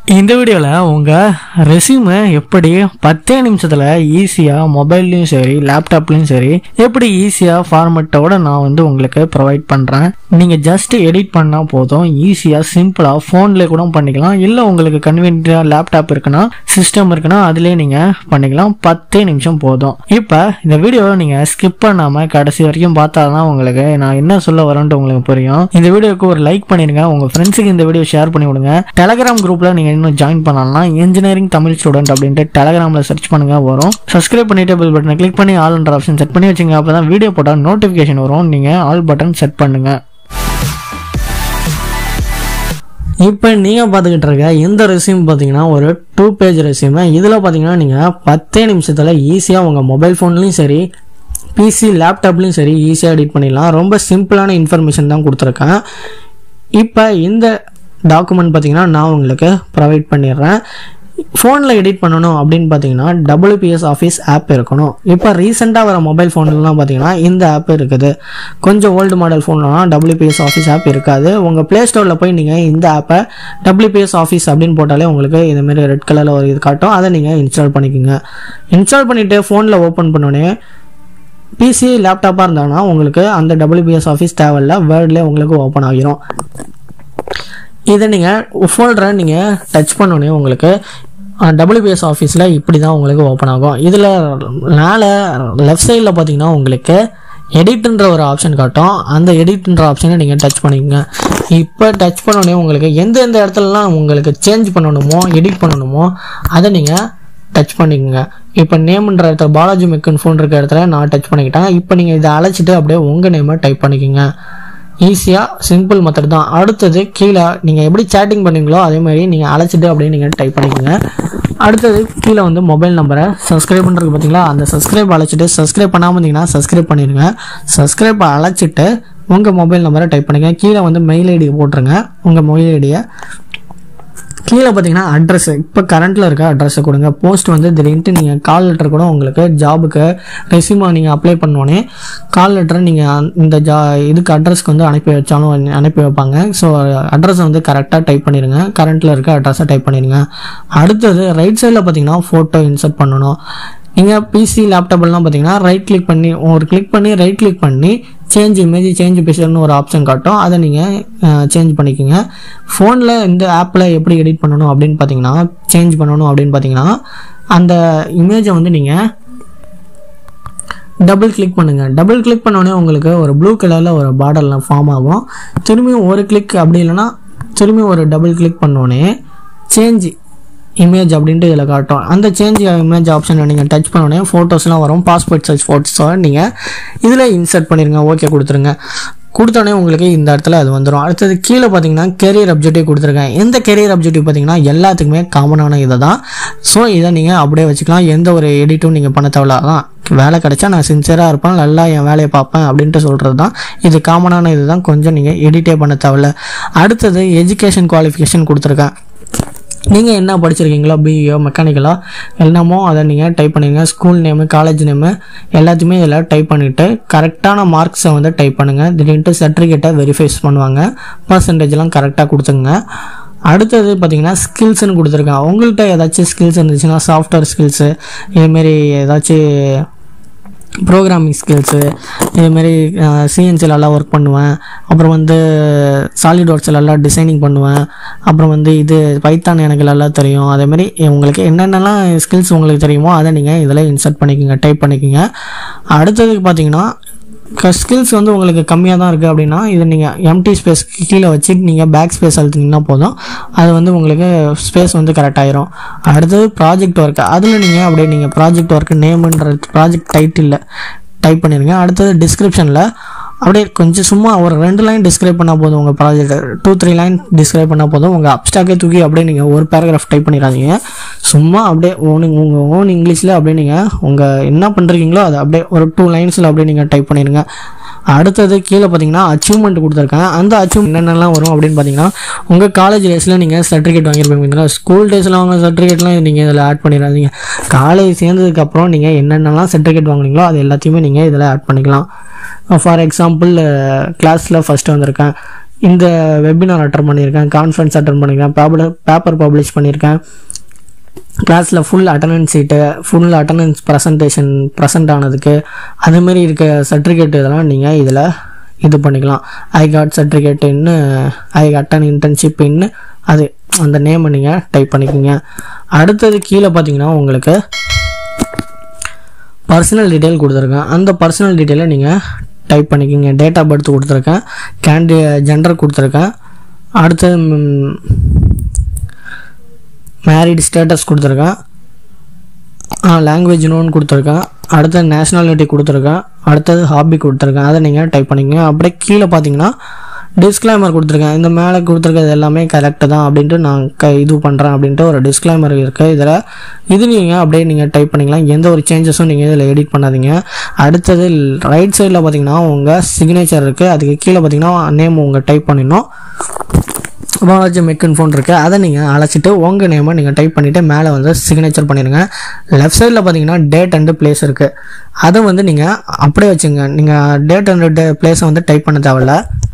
இந்த வீடியோவில் உங்கள் ரெசியூமை எப்படி பத்தே நிமிஷத்தில் ஈஸியாக மொபைல்லையும் சரி லேப்டாப்லேயும் சரி எப்படி ஈஸியாக ஃபார்மெட்டோட நான் வந்து உங்களுக்கு ப்ரொவைட் பண்ணுறேன் நீங்கள் ஜஸ்ட் எடிட் பண்ணால் போதும் ஈஸியாக சிம்பிளாக ஃபோனில் கூட பண்ணிக்கலாம் இல்லை உங்களுக்கு கன்வீனியாக லேப்டாப் இருக்குன்னா சிஸ்டம் இருக்குன்னா அதுலேயே நீங்கள் பண்ணிக்கலாம் பத்தே நிமிஷம் போதும் இப்போ இந்த வீடியோவை நீங்கள் ஸ்கிப் பண்ணாமல் கடைசி வரைக்கும் பார்த்தா தான் உங்களுக்கு நான் என்ன சொல்ல வரேன்ட்டு உங்களுக்கு புரியும் இந்த வீடியோக்கு ஒரு லைக் பண்ணிடுங்க உங்கள் ஃப்ரெண்ட்ஸுக்கு இந்த வீடியோ ஷேர் பண்ணி விடுங்க டெலகிராம் குரூப்பில் நீங்கள் இன்னும் ஜாயின் பண்ணலாம் இன்ஜினியரிங் தமிழ் ஸ்டூடெண்ட் அப்படின்ட்டு டெலகிராமில் சர்ச் பண்ணுங்க வரும் சப்ஸ்கிரைப் பண்ணிட்டு பெல் பட்டனை கிளிக் பண்ணி ஆல்ன்ற ஆப்ஷன் செட் பண்ணி வச்சுங்க அப்போ தான் வீடியோ போட்டால் நோட்டிஃபிகேஷன் வரும் நீங்கள் ஆல் பட்டன் செட் பண்ணுங்க இப்போ நீங்கள் பார்த்துக்கிட்டு இருக்க இந்த ரெசியூம் பார்த்தீங்கன்னா ஒரு டூ பேஜ் ரெசியூம் இதில் பார்த்தீங்கன்னா நீங்கள் பத்தே நிமிஷத்தில் ஈஸியாக உங்கள் மொபைல் ஃபோன்லேயும் சரி பிசி லேப்டாப்லேயும் சரி ஈஸியாக எடிட் பண்ணிடலாம் ரொம்ப சிம்பிளான இன்ஃபர்மேஷன் தான் கொடுத்துருக்கேன் இப்போ இந்த டாக்குமெண்ட் பார்த்தீங்கன்னா நான் உங்களுக்கு ப்ரொவைட் பண்ணிடுறேன் ஃபோனில் எடிட் பண்ணணும் அப்படின்னு பார்த்தீங்கன்னா டபிள்யூபிஎஸ் ஆஃபீஸ் ஆப் இருக்கணும் இப்போ ரீசெண்டாக வர மொபைல் ஃபோன்லாம் பார்த்தீங்கன்னா இந்த ஆப் இருக்குது கொஞ்சம் ஓல்டு மாடல் ஃபோன்லாம் டபிள்யூபிஎஸ் ஆஃபீஸ் ஆப் இருக்காது உங்கள் ப்ளே ஸ்டோரில் போய் நீங்கள் இந்த ஆப்பை டபிள்யூபிஎஸ் ஆஃபீஸ் அப்படின்னு போட்டாலே உங்களுக்கு இதுமாரி ரெட் கலரில் ஒரு இது காட்டும் அதை நீங்கள் இன்ஸ்டால் பண்ணிக்கோங்க இன்ஸ்டால் பண்ணிவிட்டு ஃபோனில் ஓப்பன் பண்ணோடனே பிசி லேப்டாப்பாக இருந்தாங்கன்னா உங்களுக்கு அந்த டபிள்யூபிஎஸ் ஆஃபீஸ் தேவையில்ல வேர்ட்லேயே உங்களுக்கு ஓப்பன் ஆகிரும் இதை நீங்கள் ஃபோல்டரை நீங்கள் டச் பண்ணோடனே உங்களுக்கு டபிள்யூபிஎஸ் ஆஃபீஸில் இப்படி தான் உங்களுக்கு ஓப்பன் ஆகும் இதில் மேலே லெஃப்ட் சைடில் பார்த்தீங்கன்னா உங்களுக்கு எடிட்ன்ற ஒரு ஆப்ஷன் காட்டும் அந்த எடிட்ன்ற ஆப்ஷனை நீங்கள் டச் பண்ணிக்கோங்க இப்போ டச் பண்ணோடனே உங்களுக்கு எந்த எந்த இடத்துலலாம் உங்களுக்கு சேஞ்ச் பண்ணணுமோ எடிட் பண்ணணுமோ அதை நீங்கள் டச் பண்ணிக்கோங்க இப்போ நேம்ன்ற இடத்துல பாலாஜி மெக்கன் ஃபோன் இருக்க இடத்துல நான் டச் பண்ணிக்கிட்டேன் இப்போ நீங்கள் இதை அழைச்சிட்டு அப்படியே உங்கள் நேமை டைப் பண்ணிக்கோங்க ஈஸியாக சிம்பிள் மெத்தட் தான் அடுத்தது கீழே நீங்கள் எப்படி சேட்டிங் பண்ணீங்களோ அதே மாதிரி நீங்கள் அழைச்சிட்டு அப்படியே நீங்கள் டைப் பண்ணிக்கோங்க அடுத்தது கீழே வந்து மொபைல் நம்பரை சப்ஸ்கிரைப் பண்ணுறது பார்த்தீங்களா அந்த சப்ஸ்கிரைப் அழைச்சிட்டு சப்ஸ்கிரைப் பண்ணாமல் இருந்தீங்கன்னா சப்ஸ்கிரைப் பண்ணிடுங்க சப்ஸ்கிரைப் அழைச்சிட்டு உங்கள் மொபைல் நம்பரை டைப் பண்ணுங்க கீழே வந்து மெயில் ஐடி போட்டுருங்க உங்கள் மொபைல் ஐடியை கீழே பார்த்தீங்கன்னா அட்ரஸ் இப்போ கரண்ட்டில் இருக்க அட்ரஸை கொடுங்க போஸ்ட் வந்து திடீர்னு நீங்கள் கால் லெட்டர் கூட உங்களுக்கு ஜாபுக்கு ரெசியூமா நீங்கள் அப்ளை பண்ணோடனே கால் லெட்டரை நீங்கள் இந்த ஜா இதுக்கு அட்ரஸ்க்கு வந்து அனுப்பி வச்சாலும் அனுப்பி வைப்பாங்க ஸோ அட்ரஸை வந்து கரெக்டாக டைப் பண்ணிடுங்க கரண்ட்டில் இருக்க அட்ரஸை டைப் பண்ணிடுங்க அடுத்தது ரைட் சைடில் பார்த்தீங்கன்னா ஃபோட்டோ இன்சர்ட் பண்ணணும் நீங்கள் பிசி லேப்டாப்லாம் பார்த்தீங்கன்னா ரைட் கிளிக் பண்ணி ஒரு கிளிக் பண்ணி ரைட் கிளிக் பண்ணி சேஞ்ச் இமேஜ் சேஞ்ச் பிக்சர்னு ஒரு ஆப்ஷன் காட்டும் அதை நீங்கள் சேஞ்ச் பண்ணிக்கோங்க ஃபோனில் இந்த ஆப்பில் எப்படி எடிட் பண்ணணும் அப்படின்னு பார்த்தீங்கன்னா சேஞ்ச் பண்ணணும் அப்படின்னு பார்த்தீங்கன்னா அந்த இமேஜை வந்து நீங்கள் டபுள் கிளிக் பண்ணுங்கள் டபுள் கிளிக் பண்ணோடனே உங்களுக்கு ஒரு ப்ளூ கலரில் ஒரு பார்டரில் ஃபார்ம் ஆகும் திரும்பியும் ஒரு கிளிக் அப்படி இல்லைன்னா திரும்பியும் ஒரு டபுள் கிளிக் பண்ணோடனே சேஞ்ச் இமேஜ் அப்படின்ட்டு இதில் காட்டும் அந்த சேஞ்ச் இமேஜ் ஆப்ஷனை நீங்கள் டச் பண்ணோடனே ஃபோட்டோஸ்லாம் வரும் பாஸ்போர்ட் சைஸ் ஃபோட்டோஸை நீங்கள் இதில் இன்சர்ட் பண்ணிடுங்க ஓகே கொடுத்துருங்க கொடுத்தோடனே உங்களுக்கு இந்த இடத்துல அது வந்துடும் அடுத்தது கீழே பார்த்தீங்கன்னா கெரியர் அப்ஜெக்டிவ் கொடுத்துருக்கேன் எந்த கெரியர் அப்ஜெக்டிவ் பார்த்தீங்கன்னா எல்லாத்துக்குமே காமனான இதை தான் ஸோ இதை நீங்கள் அப்படியே வச்சுக்கலாம் எந்த ஒரு எடிட்டும் நீங்கள் பண்ண தேவையில்ல அதான் வேலை கிடைச்சா நான் சின்சியராக இருப்பேன் நல்லா என் வேலையை பார்ப்பேன் அப்படின்ட்டு சொல்கிறது தான் இது காமனான இது தான் கொஞ்சம் நீங்கள் எடிட்டே பண்ண தேவையில்ல அடுத்தது எஜுகேஷன் குவாலிஃபிகேஷன் கொடுத்துருக்கேன் நீங்கள் என்ன படிச்சிருக்கீங்களோ பிஇஓ மெக்கானிக்கலோ என்னமோ அதை நீங்கள் டைப் பண்ணிடுங்க ஸ்கூல் நேமு காலேஜ் நேமு எல்லாத்தையுமே இதில் டைப் பண்ணிவிட்டு கரெக்டான மார்க்ஸை வந்து டைப் பண்ணுங்கள் திடீர்னு சர்டிஃபிகேட்டை வெரிஃபைஸ் பண்ணுவாங்க பர்சன்டேஜ்லாம் கரெக்டாக கொடுத்துங்க அடுத்தது பார்த்தீங்கன்னா ஸ்கில்ஸ்னு கொடுத்துருக்கேன் உங்கள்கிட்ட ஏதாச்சும் ஸ்கில்ஸ் இருந்துச்சுன்னா சாஃப்ட்வேர் ஸ்கில்ஸு இதுமாரி ஏதாச்சும் ப்ரோக்ராமிங் ஸ்கில்ஸு இதுமாரி சிஎன்சியில் எல்லாம் ஒர்க் பண்ணுவேன் அப்புறம் வந்து சாலிட் ஒர்க்ஸில் எல்லாம் டிசைனிங் பண்ணுவேன் அப்புறம் வந்து இது பைத்தான் எனக்கு நல்லா தெரியும் அதேமாரி உங்களுக்கு என்னென்னலாம் ஸ்கில்ஸ் உங்களுக்கு தெரியுமோ அதை நீங்கள் இதில் இன்சர்ட் பண்ணிக்கோங்க டைப் பண்ணிக்கோங்க அடுத்ததுக்கு பார்த்தீங்கன்னா ஸ்கில்ஸ் வந்து உங்களுக்கு கம்மியாக தான் இருக்குது அப்படின்னா இது நீங்கள் எம்டி ஸ்பேஸ் கீழே வச்சு நீங்கள் பேக் ஸ்பேஸ் அழுத்திங்கன்னா போதும் அது வந்து உங்களுக்கு ஸ்பேஸ் வந்து கரெக்ட் ஆயிரும் அடுத்தது ப்ராஜெக்ட் ஒர்க் அதில் நீங்கள் அப்படியே நீங்கள் ப்ராஜெக்ட் ஒர்க் நேமுன்ற ப்ராஜெக்ட் டைட்டில் டைப் பண்ணிடுங்க அடுத்தது டிஸ்கிரிப்ஷனில் அப்படியே கொஞ்சம் சும்மா ஒரு ரெண்டு லைன் டிஸ்கிரைப் பண்ணால் போதும் உங்கள் project two three line describe பண்ணால் போதும் உங்கள் அப்டாக்கே தூக்கி அப்படியே நீங்கள் ஒரு பேராகிராஃப் டைப் பண்ணிடாதீங்க சும்மா அப்படியே ஓன் உங்கள் ஓன் இங்கிலீஷில் அப்படியே நீங்கள் உங்கள் என்ன பண்ணுறீங்களோ அதை அப்படியே ஒரு டூ லைன்ஸில் அப்படியே நீங்கள் டைப் பண்ணிடுங்க அடுத்தது கீழே பார்த்தீங்கன்னா அச்சீவ்மெண்ட் கொடுத்துருக்கேன் அந்த அச்சீவ்மெண்ட் என்னென்னலாம் வரும் அப்படின்னு பார்த்தீங்கன்னா உங்கள் காலேஜ் டேஸில் நீங்கள் சர்டிஃபிகேட் வாங்கியிருப்பீங்க ஸ்கூல் டேஸில் வாங்க சர்டிஃபிகேட்லாம் நீங்கள் இதில் ஆட் பண்ணிடாதீங்க காலேஜ் சேர்ந்ததுக்கப்புறம் நீங்கள் என்னென்னலாம் சர்டிஃபிகேட் வாங்குனீங்களோ அது எல்லாத்தையுமே நீங்கள் இதில் ஆட் பண்ணிக்கலாம் ஃபார் எக்ஸாம்பிள் கிளாஸில் ஃபஸ்ட்டு வந்திருக்கேன் இந்த வெபினார் அட்டன் பண்ணியிருக்கேன் கான்ஃபரன்ஸ் அட்டன் பண்ணியிருக்கேன் பேப்பர் பேப்பர் பப்ளிஷ் பண்ணியிருக்கேன் கிளாஸில் ஃபுல் அட்டண்டன்ஸ் சீட்டு ஃபுல் அட்டண்டன்ஸ் ப்ரெசன்டேஷன் ப்ரெசென்ட் ஆனதுக்கு அதுமாரி இருக்க சர்டிஃபிகேட் இதெல்லாம் நீங்கள் இதில் இது பண்ணிக்கலாம் ஐ காட் சர்டிஃபிகேட் இன்னு ஐ அட்டன் இன்டர்ன்ஷிப் இன்னு அது அந்த நேமை நீங்கள் டைப் பண்ணிக்கோங்க அடுத்தது கீழே பார்த்தீங்கன்னா உங்களுக்கு பர்சனல் டீட்டெயில் கொடுத்துருக்கேன் அந்த பர்சனல் டீட்டெயிலை நீங்கள் டைப் பண்ணிக்கோங்க டேட் ஆஃப் பர்த் கொடுத்துருக்கேன் கேண்டி ஜெண்டர் கொடுத்துருக்கேன் அடுத்தது மேரிட் ஸ்டேட்டஸ் கொடுத்துருக்கேன் லாங்குவேஜ் நோன் கொடுத்துருக்கேன் அடுத்தது நேஷ்னாலிட்டி கொடுத்துருக்கேன் அடுத்தது ஹாபி கொடுத்துருக்கேன் அதை நீங்கள் டைப் பண்ணிக்கங்க அப்படியே கீழே பார்த்தீங்கன்னா டிஸ்க்ளைமர் கொடுத்துருக்கேன் இந்த மேலே கொடுத்துருக்கிறது எல்லாமே கரெக்டு தான் அப்படின்ட்டு நான் க இது பண்ணுறேன் அப்படின்ட்டு ஒரு டிஸ்க்ளைமர் இருக்குது இதில் இது நீங்கள் அப்படியே நீங்கள் டைப் பண்ணிக்கலாம் எந்த ஒரு சேஞ்சஸும் நீங்கள் இதில் எடிட் பண்ணாதீங்க அடுத்தது ரைட் சைடில் பார்த்தீங்கன்னா உங்கள் சிக்னேச்சர் இருக்குது அதுக்கு கீழே பார்த்தீங்கன்னா நேம் உங்கள் டைப் பண்ணிடணும் பாலாஜி மெக்கன் ஃபோன் இருக்குது அதை நீங்கள் அழைச்சிட்டு உங்கள் நேமை நீங்கள் டைப் பண்ணிவிட்டு மேலே வந்து சிக்னேச்சர் பண்ணிடுங்க லெஃப்ட் சைடில் பார்த்தீங்கன்னா டேட் அண்டு பிளேஸ் இருக்குது அதை வந்து நீங்கள் அப்படியே வச்சுங்க நீங்கள் டேட் அண்டு பிளேஸை வந்து டைப் பண்ண தேவையில்ல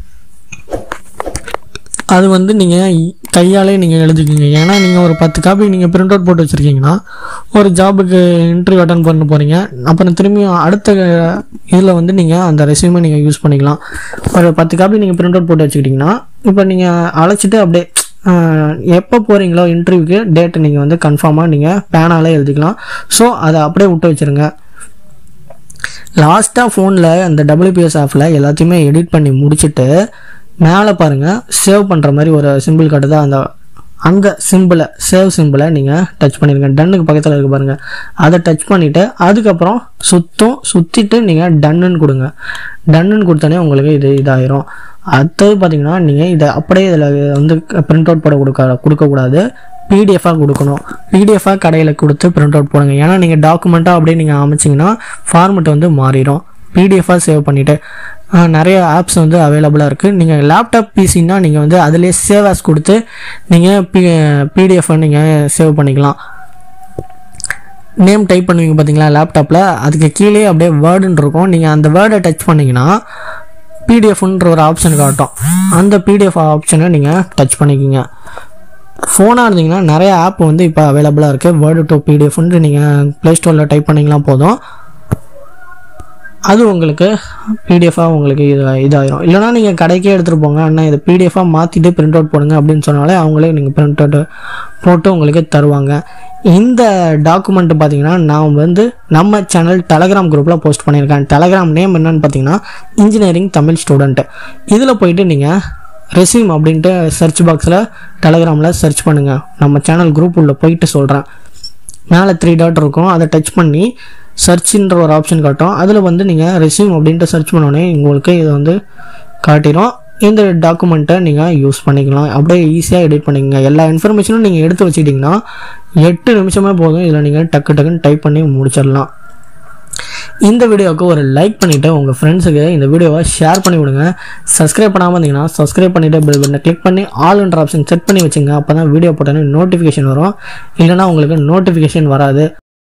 அது வந்து நீங்கள் கையாலே நீங்கள் எழுதிக்கிங்க ஏன்னா நீங்கள் ஒரு பத்து காப்பி நீங்கள் பிரிண்ட் அவுட் போட்டு வச்சுருக்கீங்கன்னா ஒரு ஜாபுக்கு இன்டர்வியூ அட்டன் பண்ண போகிறீங்க அப்புறம் திரும்பியும் அடுத்த இதில் வந்து நீங்கள் அந்த ரெசியூமை நீங்கள் யூஸ் பண்ணிக்கலாம் ஒரு பத்து காப்பி நீங்கள் பிரிண்ட் அவுட் போட்டு வச்சுக்கிட்டிங்கன்னா இப்போ நீங்கள் அழைச்சிட்டு அப்படியே எப்போ போகிறீங்களோ இன்டர்வியூக்கு டேட்டை நீங்கள் வந்து கன்ஃபார்மாக நீங்கள் பேனாலே எழுதிக்கலாம் ஸோ அதை அப்படியே விட்டு வச்சுருங்க லாஸ்ட்டாக ஃபோனில் அந்த டபிள்யூபிஎஸ் ஆஃபில் எல்லாத்தையுமே எடிட் பண்ணி முடிச்சுட்டு மேலே பாருங்கள் சேவ் பண்ணுற மாதிரி ஒரு சிம்பிள் காட்டுதா அந்த அந்த சிம்பிளை சேவ் சிம்பிளை நீங்கள் டச் பண்ணிடுங்க டன்னுக்கு பக்கத்தில் இருக்கு பாருங்கள் அதை டச் பண்ணிவிட்டு அதுக்கப்புறம் சுத்தம் சுற்றிட்டு நீங்கள் டன்னுன்னு கொடுங்க டன்னுன்னு கொடுத்தோன்னே உங்களுக்கு இது இதாயிரும் அடுத்தது பார்த்தீங்கன்னா நீங்கள் இதை அப்படியே இதில் வந்து பிரிண்ட் அவுட் போட கொடுக்க கொடுக்கக்கூடாது பிடிஎஃபாக கொடுக்கணும் பிடிஎஃபாக கடையில் கொடுத்து பிரிண்ட் அவுட் போடுங்க ஏன்னா நீங்கள் டாக்குமெண்ட்டாக அப்படியே நீங்கள் அமைச்சிங்கன்னா ஃபார்மெட் வந்து மாறிடும் பிடிஎஃபாக சேவ் பண்ணிவிட்டு நிறைய ஆப்ஸ் வந்து அவைலபிளாக இருக்குது நீங்கள் லேப்டாப் பிசின்னா நீங்கள் வந்து அதிலே சேவ் ஆஸ் கொடுத்து நீங்கள் பி பிடிஎஃபை நீங்கள் சேவ் பண்ணிக்கலாம் நேம் டைப் பண்ணுவீங்க பார்த்தீங்களா லேப்டாப்பில் அதுக்கு கீழே அப்படியே வேர்டுன்னு இருக்கும் நீங்கள் அந்த வேர்டை டச் பண்ணிங்கன்னா பிடிஎஃப்ன்ற ஒரு ஆப்ஷன் காட்டும் அந்த பிடிஎஃப் ஆப்ஷனை நீங்கள் டச் பண்ணிக்கிங்க ஃபோனாக இருந்தீங்கன்னா நிறைய ஆப் வந்து இப்போ அவைலபிளாக இருக்குது வேர்டு டு பிடிஎஃப்னு நீங்கள் ப்ளே ஸ்டோரில் டைப் பண்ணிங்கன்னா போதும் அது உங்களுக்கு பிடிஎஃபாக உங்களுக்கு இது இதாயிரும் இல்லைனா நீங்கள் கடைக்கே எடுத்துகிட்டு போங்க அண்ணா இதை பிடிஎஃபாக மாற்றிட்டு பிரிண்ட் அவுட் போடுங்க அப்படின்னு சொன்னாலே அவங்களே நீங்கள் பிரிண்ட் அவுட் போட்டு உங்களுக்கு தருவாங்க இந்த டாக்குமெண்ட் பார்த்தீங்கன்னா நான் வந்து நம்ம சேனல் டெலகிராம் குரூப்பில் போஸ்ட் பண்ணியிருக்கேன் டெலகிராம் நேம் என்னன்னு பார்த்தீங்கன்னா இன்ஜினியரிங் தமிழ் ஸ்டூடெண்ட்டு இதில் போயிட்டு நீங்கள் ரெசியூம் அப்படின்ட்டு சர்ச் பாக்ஸில் டெலகிராமில் சர்ச் பண்ணுங்கள் நம்ம சேனல் குரூப் உள்ள போயிட்டு சொல்கிறேன் மேலே த்ரீ டாட் இருக்கும் அதை டச் பண்ணி சர்ச்ன்ற ஒரு ஆப்ஷன் காட்டும் அதில் வந்து நீங்கள் ரெசியூம் அப்படின்ட்டு சர்ச் பண்ணோடனே உங்களுக்கு இதை வந்து காட்டிடும் இந்த டாக்குமெண்ட்டை நீங்கள் யூஸ் பண்ணிக்கலாம் அப்படியே ஈஸியாக எடிட் பண்ணிக்கங்க எல்லா இன்ஃபர்மேஷனும் நீங்கள் எடுத்து வச்சுக்கிட்டிங்கன்னா எட்டு நிமிஷமே போதும் இதில் நீங்கள் டக்கு டக்குன்னு டைப் பண்ணி முடிச்சிடலாம் இந்த வீடியோவுக்கு ஒரு லைக் பண்ணிவிட்டு உங்கள் ஃப்ரெண்ட்ஸுக்கு இந்த வீடியோவை ஷேர் பண்ணி விடுங்க சப்ஸ்கிரைப் பண்ணாமல் இருந்தீங்கன்னா சப்ஸ்கிரைப் பண்ணிவிட்டு பெல் பட்டனை கிளிக் பண்ணி ஆல்ன்ற ஆப்ஷன் செட் பண்ணி வச்சுங்க அப்போ தான் வீடியோ போட்டோன்னே நோட்டிஃபிகேஷன் வரும் இல்லைனா உங்களுக்கு நோட்டிஃபிகேஷன் வராது